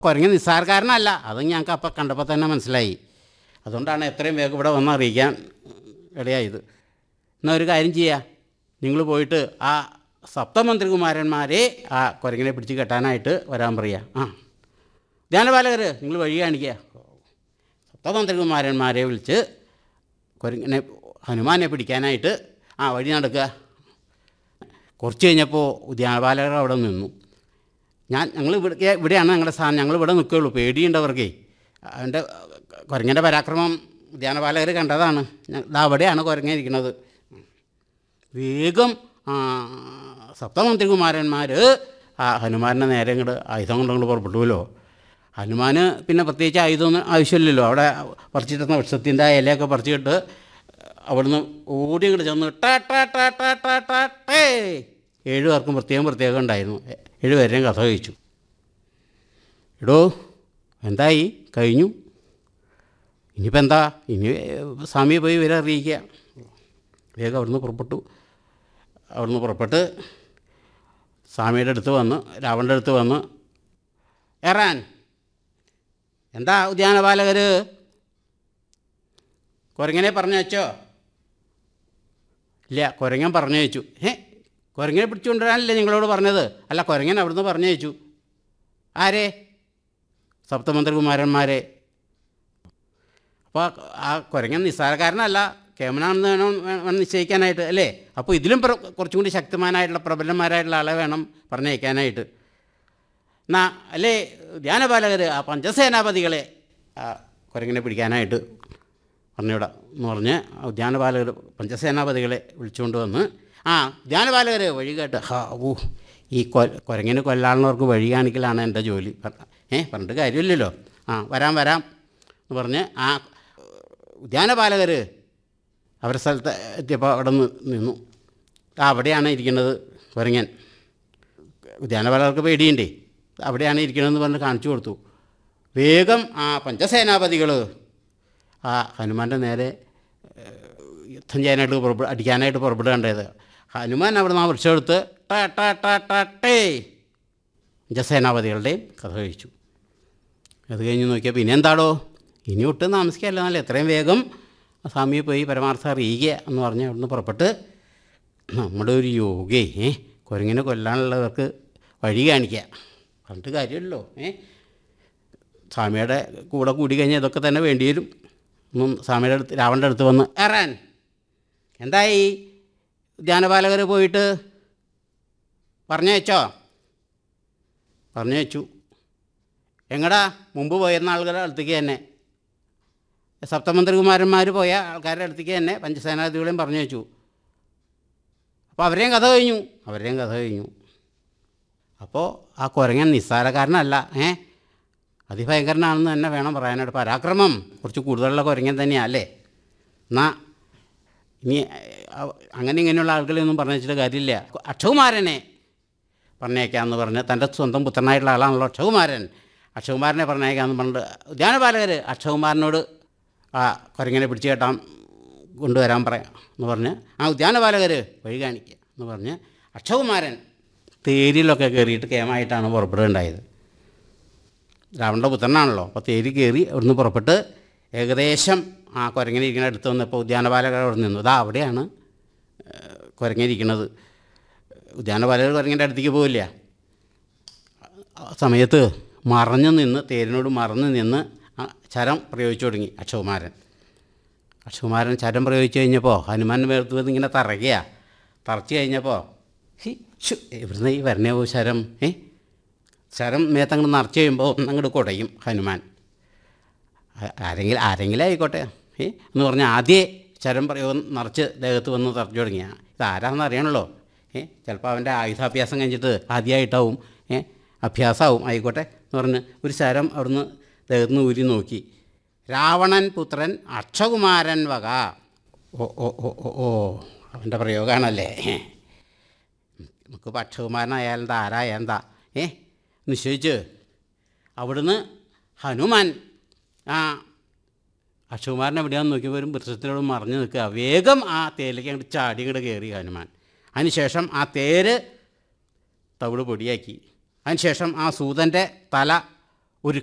കുരങ്ങൻ നിസ്സാരക്കാരനല്ല അത് ഞങ്ങൾക്ക് അപ്പം കണ്ടപ്പോൾ തന്നെ മനസ്സിലായി അതുകൊണ്ടാണ് എത്രയും വേഗം ഇവിടെ വന്ന് അറിയിക്കാൻ ഇടയായത് എന്നാൽ ഒരു കാര്യം ചെയ്യുക നിങ്ങൾ പോയിട്ട് ആ സപ്തമന്ത്രികുമാരന്മാരെ ആ കുരങ്ങിനെ പിടിച്ച് കെട്ടാനായിട്ട് വരാൻ പറയുക ആ ധ്യാനപാലകർ നിങ്ങൾ വഴി കാണിക്കുക സപ്തമന്ത്രികുമാരന്മാരെ വിളിച്ച് കുരങ്ങിനെ ഹനുമാനെ പിടിക്കാനായിട്ട് ആ വഴി നടക്കുക കുറച്ച് കഴിഞ്ഞപ്പോൾ ഉദ്യാനപാലകർ അവിടെ നിന്നു ഞാൻ ഞങ്ങൾ ഇവിടെ ഇവിടെയാണ് ഞങ്ങളുടെ സ്ഥാനം ഞങ്ങൾ ഇവിടെ നിൽക്കുകയുള്ളൂ പേടിയുണ്ടവർക്കേ അവൻ്റെ കുരങ്ങൻ്റെ പരാക്രമം ഉദ്യാനപാലകർ കണ്ടതാണ് ഞ- ദാ അവിടെയാണ് കുരങ്ങൻ ഇരിക്കുന്നത് വേഗം ആ, സപ്തമന്ത്രികുമാരന്മാർ ആ ഹനുമാനെ നേരെ ഇങ്ങോട്ട് ആയുധം കൊണ്ടങ്ങോട്ട് പുറപ്പെട്ടുവല്ലോ ഹനുമാന് പിന്നെ പ്രത്യേകിച്ച് ആയുധമൊന്നും ആവശ്യമില്ലല്ലോ അവിടെ പറിച്ചിട്ടുന്ന വൃക്ഷത്തിൻ്റെ ഇലയൊക്കെ പറിച്ചിട്ട് അവിടുന്ന് ഓടി ഇങ്ങോട്ട് ചെന്ന് ടാ ടാ ടാ ടാ ടാ ടാ ടേ ഏഴ് പേർക്കും പ്രത്യേകം പ്രത്യേകം ഉണ്ടായിരുന്നു എ- ഏഴ് പേരെയും കഥ കഴിച്ചു എടോ എന്തായി കഴിഞ്ഞു ഇനിയിപ്പോൾ എന്താ ഇനി സ്വാമിയെ പോയി വരെ അറിയിക്കുക വേഗം അവിടുന്ന് പുറപ്പെട്ടു അവിടുന്ന് പുറപ്പെട്ട് സ്വാമിയുടെ അടുത്ത് വന്ന് രാവണൻ്റെ അടുത്ത് വന്ന് ഏറാൻ എന്താ ഉദ്യാനപാലകർ കുരങ്ങനെ പറഞ്ഞു വെച്ചോ ഇല്ല കുരങ്ങൻ പറഞ്ഞു വെച്ചു ഏ കുരങ്ങനെ പിടിച്ചുകൊണ്ടുവരാനല്ലേ നിങ്ങളോട് പറഞ്ഞത് അല്ല കുരങ്ങൻ അവിടുന്ന് പറഞ്ഞു വെച്ചു ആരെ സപ്തമന്ത്രികുമാരന്മാരെ അപ്പോൾ ആ കുരങ്ങൻ നിസ്സാരക്കാരനല്ല കേമനാണെന്ന് വേണം വേണം നിശ്ചയിക്കാനായിട്ട് അല്ലേ അപ്പോൾ ഇതിലും പ്ര കുറച്ചും കൂടി ശക്തമാനായിട്ടുള്ള പ്രബലന്മാരായിട്ടുള്ള ആളെ വേണം പറഞ്ഞയക്കാനായിട്ട് എന്നാ അല്ലേ ധ്യാനപാലകർ ആ പഞ്ചസേനാപതികളെ ആ കുരങ്ങിനെ പിടിക്കാനായിട്ട് പറഞ്ഞുവിടാ എന്ന് പറഞ്ഞ് ആ ധ്യാനപാലകർ പഞ്ചസേനാപതികളെ വിളിച്ചുകൊണ്ട് വന്ന് ആ ധ്യാനപാലകർ വഴി കേട്ട് ഹാ ഊ ഈ കൊ കുരങ്ങിന് കൊല്ലാളുന്നവർക്ക് വഴി കാണിക്കലാണ് എൻ്റെ ജോലി പറ- ഏ പറഞ്ഞിട്ട് കാര്യമില്ലല്ലോ ആ വരാം വരാം എന്ന് പറഞ്ഞ് ആ ഉദ്യാനപാലകർ അവരുടെ സ്ഥലത്ത് എത്തിയപ്പോൾ അവിടെ നിന്ന് നിന്നു ആ അവിടെയാണ് ഇരിക്കുന്നത് കുരങ്ങൻ ഉദ്യാനപാലകർക്ക് പേടിയുണ്ടേ അവിടെയാണ് ഇരിക്കണമെന്ന് പറഞ്ഞ് കാണിച്ചു കൊടുത്തു വേഗം ആ പഞ്ചസേനാപതികൾ ആ ഹനുമാൻ്റെ നേരെ ഏഹ്, യുദ്ധം ചെയ്യാനായിട്ട് പുറപ്പെ അടിക്കാനായിട്ട് പുറപ്പെടുകയുണ്ടായത് ഹനുമാൻ അവിടെ നിന്ന് ആ വൃക്ഷം എടുത്ത് ട ട ട ട ടേ പഞ്ചസേനാപതികളുടെയും കഥ കഴിച്ചു അത് കഴിഞ്ഞ് നോക്കിയാൽ പിന്നെ എന്താടോ ഇനി ഒട്ടും താമസിക്കാമല്ല നല്ല എത്രയും വേഗം ആ സ്വാമിയെ പോയി പരമാർത്ഥം അറിയിക്കുക എന്ന് പറഞ്ഞ് അവിടുന്ന് പുറപ്പെട്ട് നമ്മുടെ ഒരു യോഗേ ഏ കുരങ്ങിനെ കൊല്ലാനുള്ളവർക്ക് വഴി കാണിക്കുക പറഞ്ഞിട്ട് കാര്യമല്ലോ ഏ സ്വാമിയുടെ കൂടെ കൂടി കഴിഞ്ഞാൽ ഇതൊക്കെ തന്നെ വേണ്ടി വരും ഒന്നും സ്വാമിയുടെ അടുത്ത് രാവണൻ്റെ അടുത്ത് വന്ന് ഏറാൻ എന്തായി ധ്യാനപാലകർ പോയിട്ട് പറഞ്ഞു വെച്ചോ പറഞ്ഞു വെച്ചു എങ്ങടാ മുമ്പ് പോയിരുന്ന ആളുകളുടെ അടുത്തേക്ക് തന്നെ സപ്തമന്ത്രികുമാരന്മാർ പോയ ആൾക്കാരുടെ അടുത്തേക്ക് തന്നെ പഞ്ചസേനാധികളെയും പറഞ്ഞു വെച്ചു അപ്പോൾ അവരെയും കഥ കഴിഞ്ഞു അവരുടെയും കഥ കഴിഞ്ഞു അപ്പോൾ ആ കുരങ്ങൻ നിസ്സാരക്കാരനല്ല ഏ അതിഭയങ്കരനാണെന്ന് തന്നെ വേണം പറയാനായിട്ട് പരാക്രമം കുറച്ച് കൂടുതലുള്ള കുരങ്ങൻ തന്നെയാണ് അല്ലേ എന്നാ ഇനി അഹ്, അങ്ങനെ ഇങ്ങനെയുള്ള ആളുകളെയൊന്നും പറഞ്ഞു വെച്ചിട്ട് കാര്യമില്ല അക്ഷകുമാരനെ പറഞ്ഞേക്കാമെന്ന് പറഞ്ഞ് തൻ്റെ സ്വന്തം പുത്രനായിട്ടുള്ള ആളാണല്ലോ അക്ഷകുമാരൻ അക്ഷകുമാരനെ പറഞ്ഞേക്കാമെന്ന് പറഞ്ഞിട്ട് ഉദ്യാനപാലകർ അക്ഷകുമാരനോട് ആ കുരങ്ങനെ പിടിച്ചു കേട്ടാൻ കൊണ്ടുവരാൻ പറയാം എന്ന് പറഞ്ഞ് ആ ഉദ്യാനപാലകർ വഴി കാണിക്കുക എന്ന് പറഞ്ഞ് അക്ഷകുമാരൻ തേരിലൊക്കെ കയറിയിട്ട് കേമായിട്ടാണ് പുറപ്പെടുകയുണ്ടായത് രാവണൻ്റെ പുത്രനാണല്ലോ അപ്പോൾ തേരി കയറി അവിടുന്ന് പുറപ്പെട്ട് ഏകദേശം ആ കുരങ്ങനെ ഇരിക്കുന്ന അടുത്ത് വന്നപ്പോൾ ഉദ്യാനപാലകർ അവിടെ നിന്നു അതാ അവിടെയാണ് കുരങ്ങിരിക്കുന്നത് ഉദ്യാനപാലകർ കുരങ്ങൻ്റെ അടുത്തേക്ക് പോവില്ല ആ സമയത്ത് മറഞ്ഞു നിന്ന് തേരിനോട് മറഞ്ഞു നിന്ന് ആ ചരം പ്രയോഗിച്ചു തുടങ്ങി അക്ഷകുമാരൻ അക്ഷകുമാരൻ ചരം പ്രയോഗിച്ചു കഴിഞ്ഞപ്പോൾ ഹനുമാൻ മേർത്ത് വന്ന് ഇങ്ങനെ തറയ്ക്കുക തറച്ചു കഴിഞ്ഞപ്പോൾ ഹി ഷു ഇവിടുന്ന് ഈ വരണേ പോ ശരം ഏ ശരം മേത്തങ്ങോട്ട് നിറച്ച് കഴിയുമ്പോൾ ഒന്നങ്ങോട്ട് കുടയും ഹനുമാൻ ആ- ആരെങ്കിലും ആരെങ്കിലും ആയിക്കോട്ടെ ഏ എന്ന് പറഞ്ഞാൽ ആദ്യേ ശരം പ്രയോഗം നിറച്ച് ദേഹത്ത് വന്ന് തറച്ചു തുടങ്ങിയ ഇത് ആരാണെന്ന് അറിയണല്ലോ ഏ ചിലപ്പോൾ അവൻ്റെ ആയുധാഭ്യാസം കഴിഞ്ഞിട്ട് ആദ്യമായിട്ടാവും ഏ അഭ്യാസമാവും ആയിക്കോട്ടെ എന്ന് പറഞ്ഞ് ഒരു ശരം അവിടുന്ന് ദേഹത്ത് നിന്ന് ഊരി നോക്കി രാവണൻ പുത്രൻ അക്ഷകുമാരൻ വക ഓ ഓ ഓ ഓ ഓ അവൻ്റെ പ്രയോഗമാണല്ലേ നമുക്ക് പക്ഷകുമാരനായാൽ എന്താ ആരായ എന്താ ഏ നിശ്ചയിച്ച് അവിടുന്ന് ഹനുമാൻ ആ അക്ഷകുമാരൻ എവിടെയാണെന്ന് നോക്കിയപ്പോൾ ഒരു വൃക്ഷത്തിനോട് മറിഞ്ഞു നിൽക്കുക വേഗം ആ തേരിലേക്ക് അങ്ങോട്ട് ചാടി ഇങ്ങോട്ട് കയറി ഹനുമാൻ അതിനുശേഷം ആ തേര് തവിട് പൊടിയാക്കി അതിനുശേഷം ആ സൂതൻ്റെ തല